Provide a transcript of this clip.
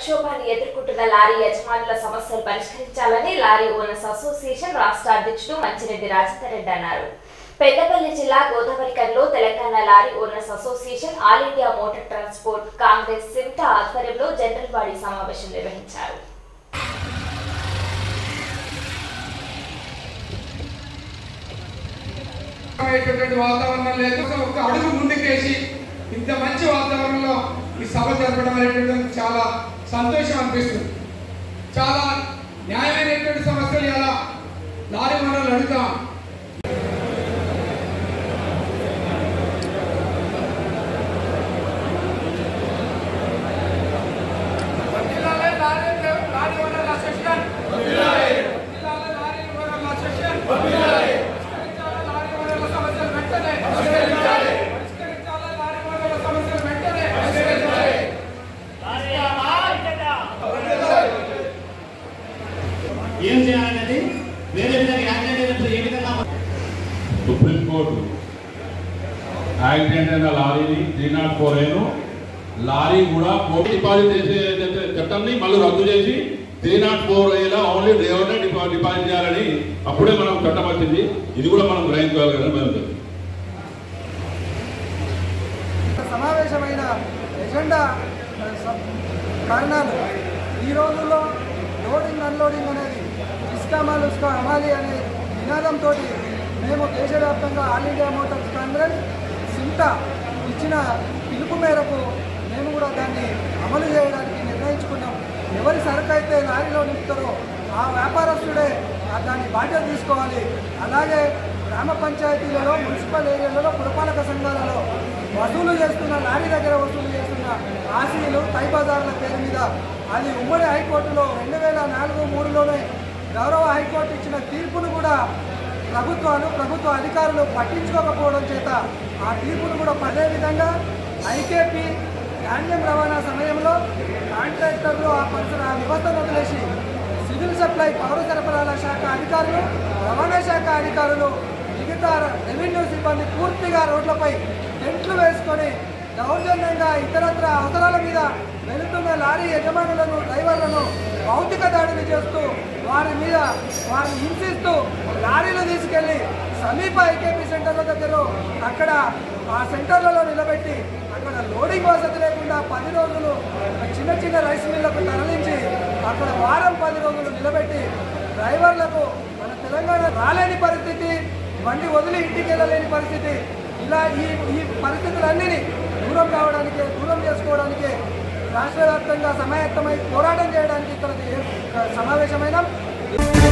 సంక్షోభాన్ని ఎదుర్కొంటున్న లారీ యజమానుల సమస్యలు పరిష్కరించాలని లారీ ఓనర్స్ అసోసియేషన్ రాష్ట్ర అధ్యక్షుడు మంచిరెడ్డి రాజేందర్ రెడ్డి అన్నారు పెద్దపల్లి జిల్లా గోదావరికర్లో Telangana lorry owners association all India motor transport congress సిమ్టా ఆధ్వర్యంలో జనరల్ బాడీ సమావేశం నిర్వహించారు అనేటటువంటి వాతావరణం లేదు సో ఒక అడుగు ముందుకేసి ఇంత మంచి వాతావరణంలో ఈ సభ జరపడం అనేటటువంటి చాలా సంతోషం అనిపిస్తుంది చాలా న్యాయమైనటువంటి సమస్యలు ఇలా లారీ మనల్ని అడుగుతాం జిల్లాలో లారీ డ్రైవర్- లారీ ఓనర్ల అసోసియేషన్. జిల్లాలో లారీ ఓనర్ల అసోసియేషన్. పరిష్కరించాలి లారీ ఓనర్ల సమస్యలు వెంటనే. పరిష్కరించాలి లారీ ఓనర్ల సమస్యలు వెంటనే. ఏం చేయాలనేది వేరే విధంగా యాక్సిడెంట్ అయినప్పుడు ఏ విధంగా సుప్రీంకోర్టు యాక్సిడెంట్ అయిన లారీని త్రీ నాట్ ఫోర్ ఏను లారీ కూడా కోర్టు డిపాజిట్ చేసే ఏదైతే చట్టాన్ని మళ్ళీ రద్దు చేసి త్రీ నాట్ ఫోర్ ఏలో ఓన్లీ డ్రైవర్నే డిపా డిపాజిట్ చేయాలని అప్పుడే మనం చట్టం వచ్చింది ఇది కూడా మనం గ్రహించుకోవాలి కదా మేము సమావేశమైన ఎజెండా ఆ, స- కారణాలు ఈ రోజుల్లో లోడింగ్ అన్లోడింగ్ అనేది ఇస్కా మాల్ ఉస్కా హమాలి అనే నినాదంతో మేము దేశవ్యాప్తంగా ఆల్ ఇండియా మోటార్స్ కాంగ్రెస్ సింటా ఇచ్చిన పిలుపు మేరకు మేము కూడా దాన్ని అమలు చేయడానికి నిర్ణయించుకున్నాం ఎవరి సరుకు అయితే లారీలో నింపుతారో ఆ వ్యాపారస్తుడే ఆ దాన్ని బాధ్యత తీసుకోవాలి అలాగే గ్రామ పంచాయతీలలో మున్సిపల్ ఏరియాలలో పురపాలక సంఘాలలో వసూలు చేస్తున్న లారీ దగ్గర వసూలు చేస్తున్న ఆశీలు టై బజార్ల పేరు మీద అది ఉమ్మడి హైకోర్టులో రెండు వేల నాలుగు మూడులోనే గౌరవ హైకోర్టు ఇచ్చిన తీర్పును కూడా ప్రభుత్వాలు ప్రభుత్వ అధికారులు పట్టించుకోకపోవడం చేత ఆ తీర్పును కూడా పదే విధంగా ఐకేపీ ధాన్యం రవాణా సమయంలో కాంట్రాక్టర్లు ఆ పరిసర ఆ వ్యవస్థను వదిలేసి సివిల్ సప్లై పౌర సరఫరాల శాఖ అధికారులు రవాణా శాఖ అధికారులు మిగతా రెవెన్యూ సిబ్బంది పూర్తిగా రోడ్లపై టెంట్లు వేసుకొని దౌర్జన్యంగా ఇతరత్ర అవసరాల మీద వెళుతున్న లారీ యజమానులను డ్రైవర్లను భౌతిక దాడిని చేస్తూ వారి మీద వారిని హింసిస్తూ లారీలు తీసుకెళ్లి సమీప ఐకేపీ సెంటర్ల దగ్గర అక్కడ ఆ సెంటర్లలో నిలబెట్టి అక్కడ లోడింగ్ వసతి లేకుండా పది రోజులు చిన్న చిన్న రైస్ మిల్లకు తరలించి అక్కడ వారం పది రోజులు నిలబెట్టి డ్రైవర్లకు మన తెలంగాణ రాలేని పరిస్థితి బండి వదిలి ఇంటికి వెళ్ళలేని పరిస్థితి ఇలా ఈ ఈ పరిస్థితులన్నీ దూరం కావడానికి దూరం చేసుకోవడానికి రాష్ట్ర వ్యాప్తంగా సమాయత్తమై పోరాటం చేయడానికి ఇక్కడ సమావేశమైన